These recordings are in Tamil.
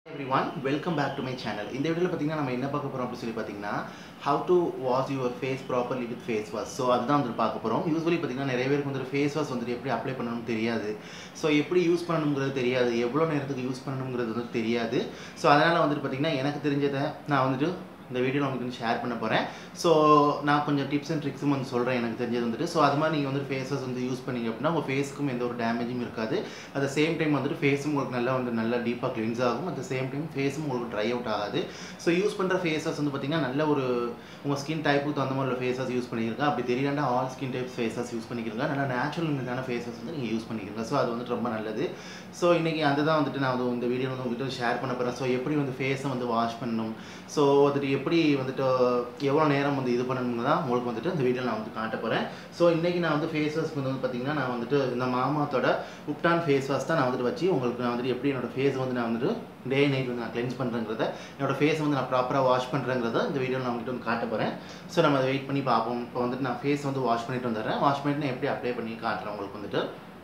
every everyone welcome back to my channel இந்த வீடியோவில் பார்த்தீங்கன்னா நம்ம என்ன பார்க்க போகிறோம் அப்படின்னு சொல்லி பார்த்தீங்கன்னா how to wash your face properly with face wash so அதுதான் வந்துட்டு பார்க்க போகிறோம் யூஸ்வலி பார்த்தீங்கன்னா நிறைய பேருக்கு வந்துட்டு ஃபேஸ் வாஷ் வந்துட்டு எப்படி அப்ளை பண்ணணும்னு தெரியாது ஸோ எப்படி யூஸ் பண்ணணுங்கிறது தெரியாது எவ்வளோ நேரத்துக்கு யூஸ் பண்ணணுங்கிறது வந்து தெரியாது ஸோ அதனால் வந்துட்டு பார்த்தீங்கன்னா எனக்கு தெரிஞ்சதை நான் வந்துட்டு இந்த வீடியோவில் உங்களுக்கு வந்து ஷேர் பண்ண போகிறேன் ஸோ நான் கொஞ்சம் டிப்ஸ் அண்ட் ட்ரிக்ஸும் வந்து சொல்கிறேன் எனக்கு தெரிஞ்சது வந்துட்டு ஸோ அது மாதிரி நீங்கள் வந்து ஃபேஸஸ் வந்து யூஸ் பண்ணீங்க அப்படின்னா உங்கள் ஃபேஸ்க்கும் எந்த ஒரு டேமேஜும் இருக்காது அட் சேம் டைம் வந்துட்டு ஃபேஸும் உங்களுக்கு நல்லா வந்து நல்லா டீப்பாக கிளென்ஸ் ஆகும் அட் சேம் டைம் ஃபேஸும் உங்களுக்கு ட்ரை அவுட் ஆகாது ஸோ யூஸ் பண்ணுற ஃபேஸஸ் வந்து பார்த்திங்கன்னா நல்ல ஒரு உங்கள் ஸ்கின் டைப்புக்கு தகுந்த மாதிரி உள்ள ஃபேஸஸ் யூஸ் பண்ணிக்கிறங்க அப்படி தெரியலண்டா all skin type faces use பண்ணிக்கிறங்க நல்லா நேச்சுரல் இமேஜான ஃபேஸஸ் வந்து நீங்கள் யூஸ் பண்ணிக்கிறங்க ஸோ அது வந்துட்டு ரொம்ப நல்லது ஸோ இன்றைக்கி அதுதான் வந்துட்டு நான் வந்து இந்த வீடியோ வந்து உங்கள்கிட்ட ஷேர் பண்ண போகிறேன் ஸோ எப்படி வந்து ஃபேஸை வந்து வாஷ் பண்ணணும் ஸோ வந்துட்டு எப்படி வந்துட்டு எவ்வளோ நேரம் வந்து இது பண்ணணும்னு தான் உங்களுக்கு வந்துட்டு இந்த வீடியோ நான் வந்து காட்ட போகிறேன் ஸோ இன்றைக்கி நான் வந்து ஃபேஸ் வாஷ் வந்து பார்த்தீங்கன்னா நான் வந்துட்டு இந்த மாமாத்தோட உப்டான் ஃபேஸ் வாஷ் தான் நான் வந்துட்டு வச்சு உங்களுக்கு நான் வந்துட்டு எப்படி என்னோட ஃபேஸ் வந்து நான் வந்துட்டு டே நைட் வந்து நான் கிளென்ஸ் பண்ணுறேங்கிறத என்னோட ஃபேஸ் வந்து நான் ப்ராப்பராக வாஷ் பண்ணுறேங்கிறத இந்த வீடியோ நான் வந்துட்டு வந்து காட்ட போகிறேன் ஸோ நம்ம அதை வெயிட் பண்ணி பார்ப்போம் இப்போ வந்துட்டு நான் ஃபேஸ் வந்து வாஷ் பண்ணிட்டு வந்துடுறேன் வாஷ் பண்ணிட்டு நான் எப்படி அப்ளை பண்ணி காட்டுறேன் உங்களுக்கு வந்துட்டு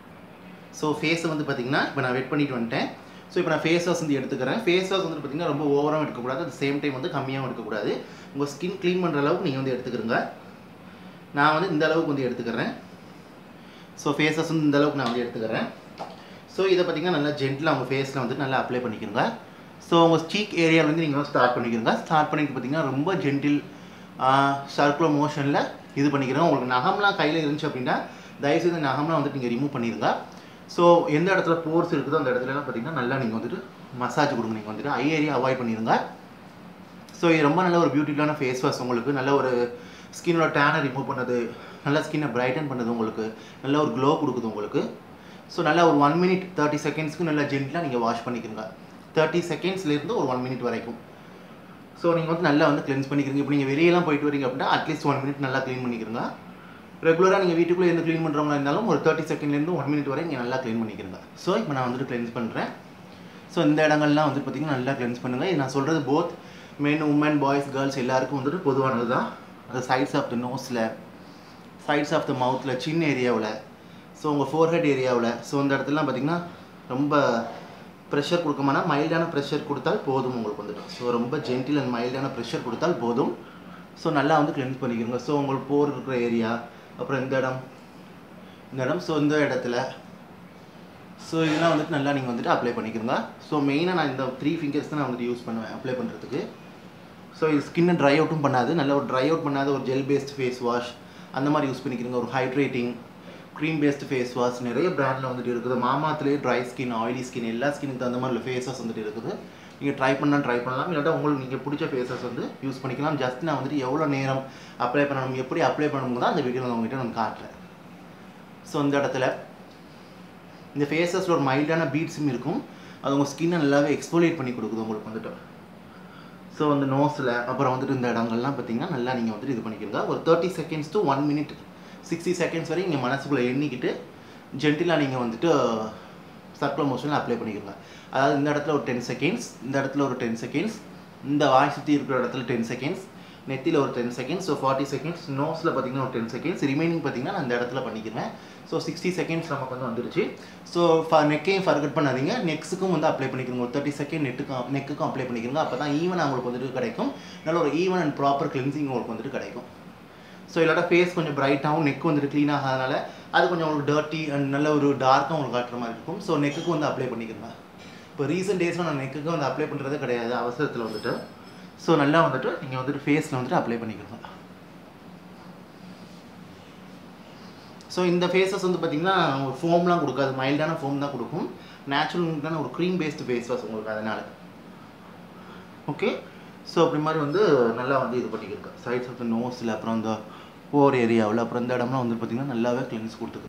ஸோ ஃபேஸை வந்து பார்த்தீங்கன்னா இப்போ நான் வெயிட் பண்ணிட்டு வந்துட்டேன் ஸோ இப்போ நான் ஃபேஸ் வாஷ் வந்து எடுத்துக்கிறேன் ஃபேஸ் வாஷ் வந்து பார்த்தீங்கன்னா ரொம்ப ஓவராகவும் எடுக்கக்கூடாது அட் சேம் டைம் வந்து கம்மியாகவும் எடுக்கக்கூடாது உங்கள் ஸ்கின் க்ளீன் பண்ணுற அளவுக்கு நீங்கள் வந்து எடுத்துக்கிறங்க நான் வந்து இந்த அளவுக்கு வந்து எடுத்துக்கிறேன் ஸோ ஃபேஸ் வாஷ் வந்து இந்த அளவுக்கு நான் வந்து எடுத்துக்கிறேன் ஸோ இதை பார்த்தீங்கன்னா நல்லா ஜென்டில் உங்கள் ஃபேஸில் வந்து நல்லா அப்ளை பண்ணிக்கிறங்க ஸோ உங்கள் சீக் ஏரியாவிலேருந்து நீங்கள் வந்து ஸ்டார்ட் பண்ணிக்கிறங்க ஸ்டார்ட் பண்ணிட்டு பார்த்தீங்கன்னா ரொம்ப ஜென்டில் சர்க்குலர் மோஷனில் இது பண்ணிக்கிறோம் உங்களுக்கு நகம்லாம் கையில் இருந்துச்சு அப்படின்னா தயவுசெய்து நகம்லாம் வந்துட்டு நீங்கள் ரிமூவ் பண்ணிடுங்க ஸோ எந்த இடத்துல போர்ஸ் இருக்குதோ அந்த இடத்துலலாம் பார்த்தீங்கன்னா நல்லா நீங்கள் வந்துட்டு மசாஜ் கொடுங்க நீங்கள் வந்துட்டு ஐ ஏரியா அவாய்ட் பண்ணிடுங்க ஸோ இது ரொம்ப நல்ல ஒரு பியூட்டிஃபுல்லான ஃபேஸ் வாஷ் உங்களுக்கு நல்ல ஒரு ஸ்கின்னோட டேனை ரிமூவ் பண்ணது நல்லா ஸ்கின்னை பிரைட்டன் பண்ணுது உங்களுக்கு நல்ல ஒரு க்ளோ கொடுக்குது உங்களுக்கு ஸோ நல்லா ஒரு ஒன் மினிட் தேர்ட்டி செகண்ட்ஸ்க்கு நல்லா ஜென்டிலாக நீங்கள் வாஷ் பண்ணிக்கிறங்க தேர்ட்டி செகண்ட்ஸ்லேருந்து ஒரு ஒன் மினிட் வரைக்கும் ஸோ நீங்கள் வந்து நல்லா வந்து கிளென்ஸ் பண்ணிக்கிறீங்க இப்போ நீங்கள் வெளியெல்லாம் போயிட்டு வரீங்க அப்படின்னா அட்லீஸ்ட் ஒன் மினிட் நல்லா க்ளீன் பண்ணிக்கிறங்க ரெகுலராக நீங்கள் வீட்டுக்குள்ளே இருந்து க்ளீன் பண்ணுறவங்களா இருந்தாலும் ஒரு தேர்ட்டி செகண்ட்லேருந்து ஒன் மினிட் வரை நீங்கள் நல்லா க்ளீன் பண்ணிக்கிறங்க ஸோ இப்போ நான் வந்துட்டு கிளென்ஸ் பண்ணுறேன் ஸோ இந்த இடங்கள்லாம் வந்து பார்த்திங்கன்னா நல்லா கிளென்ஸ் பண்ணுங்கள் இது நான் சொல்கிறது both men women boys girls எல்லாருக்கும் வந்துட்டு பொதுவானது தான் அந்த சைட்ஸ் ஆஃப் த நோஸில் சைட்ஸ் ஆஃப் த மவுத்தில் சின்ன ஏரியாவில் ஸோ உங்கள் ஃபோர்ஹெட் ஏரியாவில் ஸோ அந்த இடத்துலலாம் பார்த்திங்கன்னா ரொம்ப ப்ரெஷர் கொடுக்கமானா மைல்டான ப்ரெஷர் கொடுத்தால் போதும் உங்களுக்கு வந்துட்டு ஸோ ரொம்ப ஜென்டில் அண்ட் மைல்டான ப்ரெஷர் கொடுத்தால் போதும் ஸோ நல்லா வந்து கிளென்ஸ் பண்ணிக்கிறோங்க ஸோ உங்களுக்கு போர் இருக்கிற ஏரியா அப்புறம் இந்த இடம் இந்த இடம் ஸோ இந்த இடத்துல ஸோ இதெல்லாம் வந்துட்டு நல்லா நீங்கள் வந்துட்டு அப்ளை பண்ணிக்கிறோங்க ஸோ மெயினாக நான் இந்த த்ரீ ஃபிங்கர்ஸ் தான் நான் வந்துட்டு யூஸ் பண்ணுவேன் அப்ளை பண்ணுறதுக்கு ஸோ இது ஸ்கின்னை ட்ரை அவுட்டும் பண்ணாது நல்ல ஒரு ட்ரை அவுட் பண்ணாத ஒரு ஜெல் பேஸ்ட் ஃபேஸ் வாஷ் அந்த மாதிரி யூஸ் பண்ணிக்கிறோங்க ஒரு hydrating cream based face wash நிறைய ப்ராண்டில் வந்துட்டு இருக்குது மாமாத்துலேயே ட்ரை ஸ்கின் ஆயிலி ஸ்கின் எல்லா ஸ்கினுக்கு தகுந்த மாதிரி ஃபேஸ் வாஷ் வந்துட்டு இருக்குது நீங்கள் ட்ரை பண்ணால் ட்ரை பண்ணலாம் இல்லாட்டா உங்களுக்கு நீங்கள் பிடிச்ச ஃபேஸஸ் வந்து யூஸ் பண்ணிக்கலாம் ஜஸ்ட் நான் வந்துட்டு எவ்வளோ நேரம் அப்ளை பண்ணணும் எப்படி அப்ளை பண்ணணும் தான் அந்த வீடியோ நான் உங்கள்கிட்ட நான் காட்டுறேன் ஸோ இந்த இடத்துல இந்த ஃபேஸஸில் ஒரு மைல்டான பீட்ஸும் இருக்கும் அது உங்கள் ஸ்கின்னை நல்லாவே எக்ஸ்போலியேட் பண்ணி கொடுக்குது உங்களுக்கு வந்துட்டு ஸோ அந்த நோஸில் அப்புறம் வந்துட்டு இந்த இடங்கள்லாம் பார்த்தீங்கன்னா நல்லா நீங்கள் வந்துட்டு இது பண்ணிக்கிறங்க ஒரு thirty seconds to one minute sixty seconds வரை நீங்கள் மனசுக்குள்ளே எண்ணிக்கிட்டு ஜென்டிலாக நீங்கள் வந்துட்டு சர்க்குலர் மோஷனில் அப்ளை பண்ணிக்கிறங்க அதாவது இந்த இடத்துல ஒரு டென் செகண்ட்ஸ் இந்த இடத்துல ஒரு டென் செகண்ட்ஸ் இந்த வாய் சுற்றி இருக்கிற இடத்துல டென் செகண்ட்ஸ் நெத்தியில் ஒரு ten seconds so forty seconds நோஸில் பார்த்தீங்கன்னா ஒரு டென் செகண்ட்ஸ் ரிமைனிங் பார்த்தீங்கன்னா நான் இந்த இடத்துல பண்ணிக்கிறேன் ஸோ சிக்ஸ்டி செகண்ட்ஸ் நமக்கு வந்து வந்துருச்சு ஸோ ஃப நெக்கையும் ஃபர்கட் பண்ணாதீங்க நெக்ஸுக்கும் வந்து அப்ளை பண்ணிக்கிறோங்க ஒரு தேர்ட்டி செகண்ட் நெட்டுக்கும் நெக்குக்கும் அப்ளை பண்ணிக்கிறோங்க அப்போ தான் ஈவன் உங்களுக்கு வந்துட்டு கிடைக்கும் நல்ல ஒரு ஈவன் அண்ட் ப்ராப்பர் கிளென்சிங் உங்களுக்கு வந்துட்டு கிடைக்கும் ஸோ இல்லாட்டா ஃபேஸ் கொஞ்சம் பிரைட்டாகவும் நெக் வந்துட்டு க்ளீன் ஆகாதனால அது கொஞ்சம் உங்களுக்கு டர்ட்டி அண்ட் நல்ல ஒரு டார்க்காக உங்களுக்கு காட்டுற மாதிரி இருக்கும் ஸோ நெக்குக்கு வந்து அப்ளை பண்ணிக்கிறேன் இப்போ ரீசெண்ட் டேஸில் நான் நெக்குக்கு வந்து அப்ளை பண்ணுறதே கிடையாது அவசரத்தில் வந்துட்டு ஸோ நல்லா வந்துட்டு நீங்கள் வந்துட்டு ஃபேஸில் வந்துட்டு அப்ளை பண்ணிக்கிறோங்க ஸோ இந்த ஃபேஸஸ் வந்து பார்த்திங்கன்னா ஒரு ஃபோம்லாம் கொடுக்காது மைல்டான ஃபோம் தான் கொடுக்கும் நேச்சுரலான ஒரு க்ரீம் பேஸ்டு ஃபேஸ் வாஷ் உங்களுக்கு அதனால் ஓகே ஸோ அப்படி மாதிரி வந்து நல்லா வந்து இது பண்ணிக்கிருக்கு சைட்ஸ் ஆஃப் த நோஸில் அப்புறம் இந்த போர் ஏரியாவில் அப்புறம் இந்த இடம்லாம் வந்து பார்த்திங்கன்னா நல்லாவே கிளென்ஸ் கொடுத்துருக்கு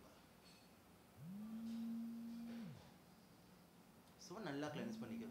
ஸோ நல்லா கிளென்ஸ் பண்ணிக்கிறேன்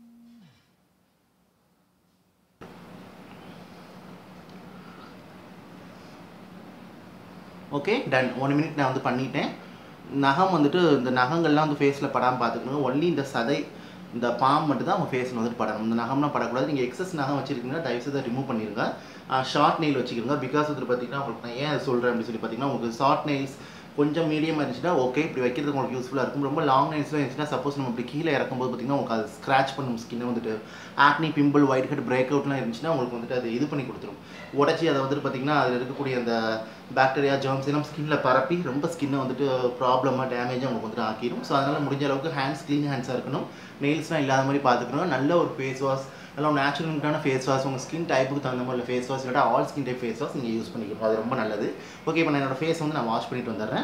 ஓகே டன் ஒன் மினிட் நான் வந்து பண்ணிட்டேன் நகம் வந்துட்டு இந்த நகங்கள்லாம் வந்து ஃபேஸில் படாமல் பார்த்துக்கணும் ஒன்லி இந்த சதை இந்த பாம் மட்டும் தான் உங்கள் ஃபேஸில் வந்துட்டு படணும் இந்த நகம்லாம் படக்கூடாது நீங்கள் எக்ஸஸ் நகம் வச்சிருக்கீங்கன்னா தயவுசெய்து ரிமூவ் பண்ணிடுங்க ஷார்ட் நெயில் வச்சுக்கிறோங்க பிகாஸ் வந்துட்டு பார்த்தீங்கன்னா உங்களுக்கு நான் ஏன் சொல்கிறேன் அப்படின்னு சொல்லி பார்த்தீங்கன்னா உங்களுக்கு ஷார்ட் நெயில்ஸ் கொஞ்சம் மீடியமாக இருந்துச்சுன்னா ஓகே இப்படி வைக்கிறதுக்கு உங்களுக்கு யூஸ்ஃபுல்லாக இருக்கும் ரொம்ப லாங் நைட்ஸில் இருந்துச்சுன்னா சப்போஸ் நம்ம இப்படி கீழே இறக்கும்போது பார்த்தீங்கன்னா உங்களுக்கு அது ஸ்க்ராச் பண்ணும் ஸ்கின்னை வந்துட்டு acne pimple whitehead break அவுட்லாம் இருந்துச்சுன்னா உங்களுக்கு வந்துட்டு அது இது பண்ணி கொடுத்துரும் உடச்சி அதை வந்துட்டு பார்த்தீங்கன்னா அதில் இருக்கக்கூடிய அந்த பாக்டீரியா ஜெர்ம்ஸ் எல்லாம் ஸ்கின்ல பரப்பி ரொம்ப ஸ்கின்னை வந்துட்டு ப்ராப்ளமாக டேமேஜாக உங்களுக்கு வந்துட்டு ஆக்கிடும் ஸோ அதனால் முடிஞ்ச அளவுக்கு ஹேண்ட்ஸ் க்ளீன் ஹேண்ட்ஸாக இருக்கணும் நெயில்ஸ்லாம் இல்லாத மாதிரி பார்த்துக்கணும் நல்ல ஒரு ஃபேஸ் வாஷ் நல்லா நேச்சுரலான ஃபேஸ் வாஷ் உங்கள் ஸ்கின் டைப்புக்கு தகுந்த மாதிரி ஃபேஸ் வாஷ் இல்லாட்டா all skin type face wash நீங்கள் யூஸ் பண்ணிக்கணும் அது ரொம்ப நல்லது ஓகே இப்போ நான் என்னோட ஃபேஸ் வந்து நான் வாஷ் பண்ணிட்டு வந்துடுறேன்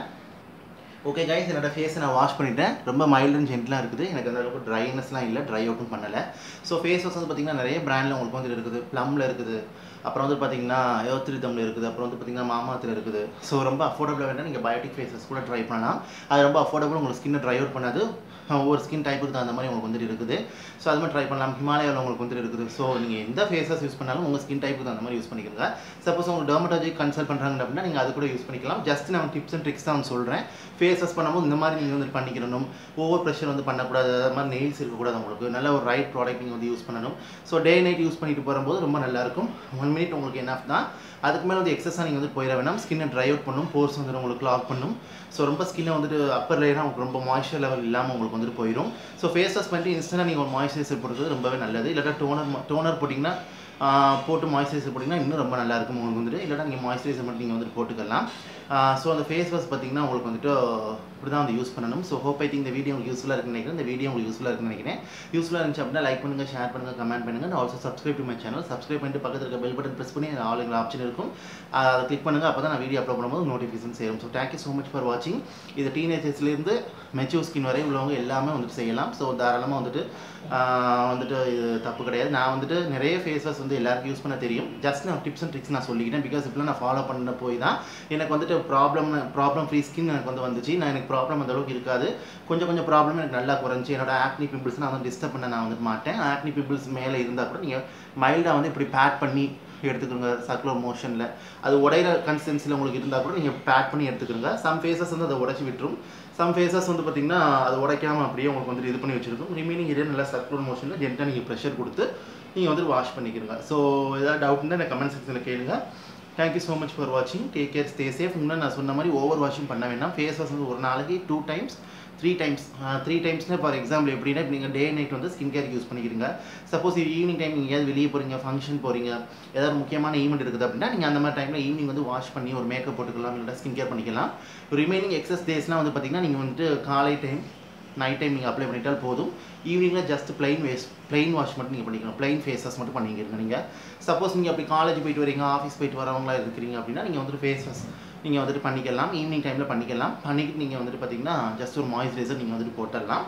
ஓகே கைஸ் என்னோட ஃபேஸை நான் வாஷ் பண்ணிட்டேன் ரொம்ப மைல்டு அண்ட் ஜென்டலாக இருக்குது எனக்கு அந்த அளவுக்கு ட்ரைனஸ்லாம் இல்லை ட்ரை அவுட்டும் பண்ணலை ஸோ ஃபேஸ் வாஷ் வந்து பார்த்தீங்கன்னா நிறைய பிராண்டில் உங்களுக்கு வந்து இருக்குது ப்ளம்மில் இருக்குது அப்புறம் வந்து பார்த்தீங்கன்னா யோத்ரிதமில் இருக்குது அப்புறம் வந்து பார்த்தீங்கன்னா மாமாத்தில் இருக்குது ஸோ ரொம்ப அஃபோர்டபுளாக வேணால் நீங்கள் பயோட்டிக் ஃபேஸஸ் கூட ட்ரை பண்ணலாம் அது ரொம்ப அஃபோர்டபுள் உங்களுக்கு ஸ்கின்னை ட்ரை அவுட் பண்ணாது ஒவ்வொரு ஸ்கின் டைப்புக்கு தகுந்த மாதிரி உங்களுக்கு வந்துட்டு இருக்குது ஸோ அது மாதிரி ட்ரை பண்ணலாம் ஹிமாலயாவில் உங்களுக்கு வந்துட்டு இருக்குது ஸோ நீங்கள் எந்த ஃபேஸஸ் யூஸ் பண்ணாலும் உங்கள் ஸ்கின் டைப்புக்கு தகுந்த மாதிரி யூஸ் பண்ணிக்கோங்க சப்போஸ் உங்களுக்கு டெர்மட்டாலஜி கன்சல்ட் பண்ணுறாங்க அப்படின்னா நீங்கள் அது கூட யூஸ் பண்ணிக்கலாம் ஜஸ்ட் நான் டிப்ஸ் அண்ட் ட்ரிக்ஸ் தான் சொல்கிறேன் ஃபேஸஸ் பண்ணும்போது இந்த மாதிரி நீங்கள் வந்து பண்ணிக்கணும் ஓவர் ப்ரெஷர் வந்து பண்ணக்கூடாது அது மாதிரி நெயில்ஸ் இருக்கக்கூடாது உங்களுக்கு நல்ல ஒரு ரைட் ப்ராடக்ட் நீங்கள் வந்து யூஸ் பண்ணணும் ஸோ டே நைட் யூஸ் பண்ணிட்டு போகும்போது ரொம்ப நல்லாயிருக்கும் ஒன் மினிட் உங்களுக்கு என்ன தான் அதுக்கு மேலே வந்து எக்ஸஸாக நீங்கள் வந்து போயிட வேணாம் ஸ்கின்னை ட்ரை அவுட் பண்ணும் போர்ஸ் வந்து உங்களுக்கு லாக் பண்ணும் ஸோ ரொம்ப ஸ்கின்னை வந்துட்டு அப்பர் லேயராக உங்களுக்கு ரொம்ப மாய்ஸ்சர் லெவல் இல்லாமல் உங்களுக்கு வந்துட்டு போயிடும் ஸோ ஃபேஸ் வாஷ் பண்ணிட்டு இன்ஸ்டன்டாக நீங்கள் ஒரு மாய்ஸ்சரைசர் போடுறது ரொம்பவே நல்லது இல்லாட்டா டோனர் டோனர் போட்டிங்கன்னா போட்டு மாய்ஸ்சரைசர் போட்டிங்கன்னா இன்னும் ரொம்ப நல்லா இருக்கும் உங்களுக்கு வந்துட்டு இல்லாட்டா நீங்கள் மாய்ஸ்சரைசர் மட்டும் நீங்கள் வந்துட்டு போட்டுக்கலாம் ஸோ அந்த ஃபேஸ் வாஷ் பார்த்தீங்கன்னா உங்களுக்கு வந்துட்டு இப்படி தான் வந்து யூஸ் பண்ணணும் ஸோ ஹோப் ஐ திங்க் இந்த வீடியோ உங்களுக்கு யூஸ்ஃபுல்லாக இருக்குன்னு நினைக்கிறேன் இந்த வீடியோ உங்களுக்கு யூஸ்ஃபுல்லாக இருக்குன்னு நினைக்கிறேன் யூஸ்ஃபுல்லாக இருந்துச்சு அப்படின்னா லைக் பண்ணுங்கள் ஷேர் பண்ணுங்கள் கமெண்ட் பண்ணுங்கள் and also subscribe to my channel subscribe பண்ணிட்டு பக்கத்தில் இருக்க பெல் பட்டன் ப்ரெஸ் பண்ணி ஆளுங்க ஆப்ஷன் இருக்கும் அதை கிளிக் பண்ணுங்கள் அப்போ தான் நான் வீடியோ அப்லோட் பண்ணும்போது நோட்டிஃபிகேஷன் சேரும் so thank you so much for வாட்சிங் இது டீனேஜர்ஸ்லேருந்து மெச்சூர் ஸ்கின் வரை உள்ளவங்க எல்லாமே வந்துட்டு செய்யலாம் ஸோ தாராளமாக வந்துட்டு வந்துட்டு இது தப்பு கிடையாது நான் வந்துட்டு நிறைய ஃபேஸ் வாஷ் வந்து எல்லாருக்கும் யூஸ் பண்ண தெரியும் ஜஸ்ட் நான் டிப்ஸ் அண்ட் ட்ரிக்ஸ் நான் சொல்லிக்கிட்டேன் பிகாஸ் இப்பெல்லாம் நான் ஃபாலோ பண்ண போய் தான் எனக்கு வந்துட்டு ப்ராப்ளம் ப்ராப்ளம் ஃப்ரீ ஸ்கின் எனக்கு வந்து வந்துச்சு நான் எனக்கு ப்ராப்ளம் அந்த அளவுக்கு இருக்காது கொஞ்சம் கொஞ்சம் ப்ராப்ளம் எனக்கு நல்லா குறைஞ்சி என்னோட ஆக்னி பிம்பிள்ஸ் நான் வந்து டிஸ்டர்ப் பண்ண நான் வந்துட்டு மாட்டேன் ஆக்னி பிம்பிள்ஸ் மேலே இருந்தால் கூட நீங்கள் மைல்டாக வந்து இப்படி பேட் பண்ணி எடுத்துக்கோங்க சர்க்குலர் மோஷனில் அது உடையிற கன்சிஸ்டன்சியில் உங்களுக்கு இருந்தால் கூட நீங்கள் பேக் பண்ணி எடுத்துக்கோங்க சம் ஃபேஸஸ் வந்து அதை உடச்சி விட்டுரும் சம் ஃபேஸஸ் வந்து பார்த்திங்கன்னா அது உடைக்காமல் அப்படியே உங்களுக்கு வந்து இது பண்ணி வச்சிருக்கும் ரிமைனிங் ஏரியா நல்லா சர்க்குலர் மோஷனில் ஜென்ட்டாக நீங்கள் ப்ரெஷர் கொடுத்து நீங்கள் வந்து வாஷ் பண்ணிக்கிறங்க ஸோ ஏதாவது டவுட்னா எனக்கு கமெண்ட் செக்ஷனில் கேளுங்க தேங்க்யூ ஸோ மச் ஃபார் வாட்சிங் டேக் கேர் ஸ்டே சேஃப் இன்னும் நான் சொன்ன மாதிரி ஓவர் வாஷிங் பண்ண வேண்டாம் ஃபேஸ் வாஷ் வந்து ஒரு நாளைக்கு two times three times three டைம்ஸ்னால் ஃபார் எக்ஸாம்பிள் எப்படின்னா இப்போ நீங்கள் டே நைட் வந்து ஸ்கின் கேர் யூஸ் பண்ணிக்கிறீங்க சப்போஸ் ஈவினிங் டைம் நீங்கள் எங்கேயாவது வெளியே போகிறீங்க ஃபங்க்ஷன் போகிறீங்க ஏதாவது முக்கியமான ஈவெண்ட் இருக்குது அப்படின்னா நீங்கள் அந்த மாதிரி டைமில் ஈவினிங் வந்து வாஷ் பண்ணி ஒரு மேக்கப் போட்டுக்கலாம் இல்லை ஸ்கின் கேர் பண்ணிக்கலாம் ரிமைனிங் எக்ஸஸ் டேஸ்லாம் வந்து பார்த்தீங்கன்னா நீங்கள் வந்துட்டு காலை டைம் நைட் டைம் நீங்கள் அப்ளை பண்ணிட்டால் போதும் ஈவினிங்கில் just plain face plain wash மட்டும் நீங்கள் பண்ணிக்கணும் பிளைன் ஃபேஸஸ் மட்டும் பண்ணிக்கிறீங்க நீங்கள் சப்போஸ் நீங்கள் அப்படி காலேஜ் போயிட்டு வரீங்க ஆஃபீஸ் போயிட்டு வரவங்களா இருக்கிறீங்க அப்படின்னா நீங்கள் வந்துட்டு ஃபேஸ் வாஷ் நீங்கள் வந்துட்டு பண்ணிக்கலாம் ஈவினிங் டைமில் பண்ணிக்கலாம் பண்ணிக்கிட்டு நீங்கள் வந்துட்டு பார்த்தீங்கன்னா ஜஸ்ட் ஒரு மாய்ஸ்சரைசர் நீங்கள் வந்துட்டு போட்டுடலாம்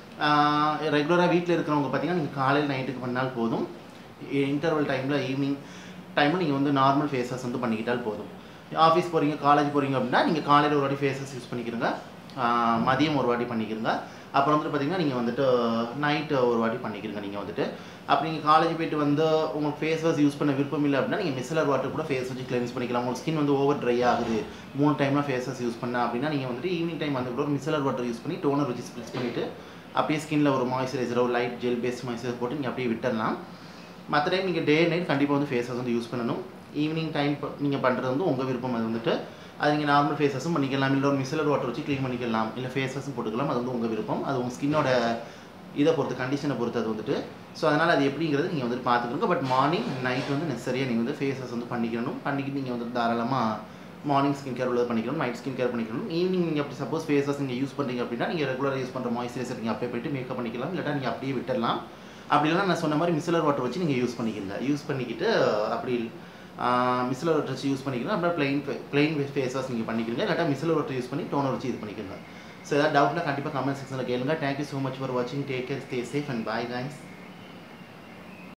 ரெகுலராக வீட்டில் இருக்கிறவங்க பார்த்தீங்கன்னா நீங்கள் காலையில் நைட்டுக்கு பண்ணால் போதும் இன்டர்வல் டைமில் ஈவினிங் டைமில் நீங்கள் வந்து நார்மல் ஃபேஸஸ் வந்து பண்ணிக்கிட்டால் போதும் ஆஃபீஸ் போகிறீங்க காலேஜ் போகிறீங்க அப்படின்னா நீங்கள் காலையில் ஒரு வாட்டி ஃபேஸஸ் யூஸ் பண்ணிக்கிறங்க மதியம் ஒரு வாட்டி பண்ணிக்கிறங்க அப்புறம் வந்துட்டு பார்த்தீங்கன்னா நீங்கள் வந்துட்டு நைட்டு ஒரு வாட்டி பண்ணிக்கிறங்க நீங்கள் வந்துட்டு அப்படி நீங்கள் காலேஜ் போயிட்டு வந்து உங்களுக்கு ஃபேஸ் வாஷ் யூஸ் பண்ண விருப்பம் இல்லை அப்படின்னா நீங்கள் மிஸ்லர் வாட்டர் கூட ஃபேஸ் வச்சு கிளென்ஸ் பண்ணிக்கலாம் உங்களுக்கு ஸ்கின் வந்து ஓவர் ட்ரை ஆகுது மூணு டைம்லாம் ஃபேஸ் வாஷ் யூஸ் பண்ண அப்படின்னா நீங்கள் வந்துட்டு ஈவினிங் டைம் வந்து கூட ஒரு மிஸ்லர் வாட்டர் யூஸ் பண்ணி டோனர் வச்சு ஸ்ப்ளிஸ் பண்ணிவிட்டு அப்படியே ஸ்கின்ல ஒரு மாய்ஸ்சரைசரோ லைட் ஜெல் பேஸ்ட் மாய்ஸ்சரைசர் போட்டு நீங்கள் அப்படியே விட்டுடலாம் மற்ற டைம் நீங்கள் டே நைட் கண்டிப்பாக வந்து ஃபேஸ் வாஷ் வந்து யூஸ் பண்ணணும் ஈவினிங் டைம் நீங்கள் பண்ணுறது வந்து உங்கள் விருப்பம் அது வந்துட்டு அது நீங்கள் நார்மல் ஃபேஸஸும் பண்ணிக்கலாம் இல்லை ஒரு மிஸ்லர் வாட்டர் வச்சு க்ளீன் பண்ணிக்கலாம் இல்லை ஃபேஸ் வாஷும் போட்டுக்கலாம் அது வந்து உங்கள் விருப்பம் அது உங்கள் ஸ்கின்னோட இதை பொறுத்து கண்டிஷனை பொறுத்து அது வந்துட்டு ஸோ அதனால் அது எப்படிங்கிறது நீங்கள் வந்துட்டு பார்த்துக்கணுங்க பட் மார்னிங் நைட் வந்து நெசரியாக நீங்கள் வந்து ஃபேஸ் வாஷ் வந்து பண்ணிக்கணும் பண்ணிக்கிட்டு நீங்கள் வந்து தாராளமாக மார்னிங் ஸ்கின் கேர் உள்ளது பண்ணிக்கணும் நைட் ஸ்கின் கேர் பண்ணிக்கணும் ஈவினிங் நீங்கள் அப்படி சப்போஸ் ஃபேஸ் வாஷ் நீங்கள் யூஸ் பண்ணுறீங்க அப்படின்னா நீங்கள் ரெகுலராக யூஸ் பண்ணுற மாய்ஸ்சரைசர் நீங்கள் அப்படியே போயிட்டு மேக்கப் பண்ணிக்கலாம் இல்லாட்டா நீங்கள் அப்படியே விட்டுடலாம் அப்படி இல்லைனா நான் சொன்ன மாதிரி மிஸ்லர் வாட்டர் வச்சு நீங்கள் யூஸ் பண்ணிக்கிறீங்க யூஸ் பண்ணிக்கிட்டு அப்படி மிஸ்லர் வாட்டர் வச்சு யூஸ் பண்ணிக்கிறீங்க அப்புறம் பிளைன் பிளைன் ஃபேஸ் வாஷ் நீங்கள் பண்ணிக்கிறீங்க இல்லாட்டா மிஸ்லர் வாட்டர் யூஸ் பண்ணி டோனர் வச்சு இது பண்ணிக்கிறீங்க ஸோ ஏதாவது டவுட்னா கண்டிப்பாக கமெண்ட் செக்ஷனில் கேளுங்க தேங்க்யூ ஸோ மச் ஃபார் வாட்சிங் take care stay safe and bye guys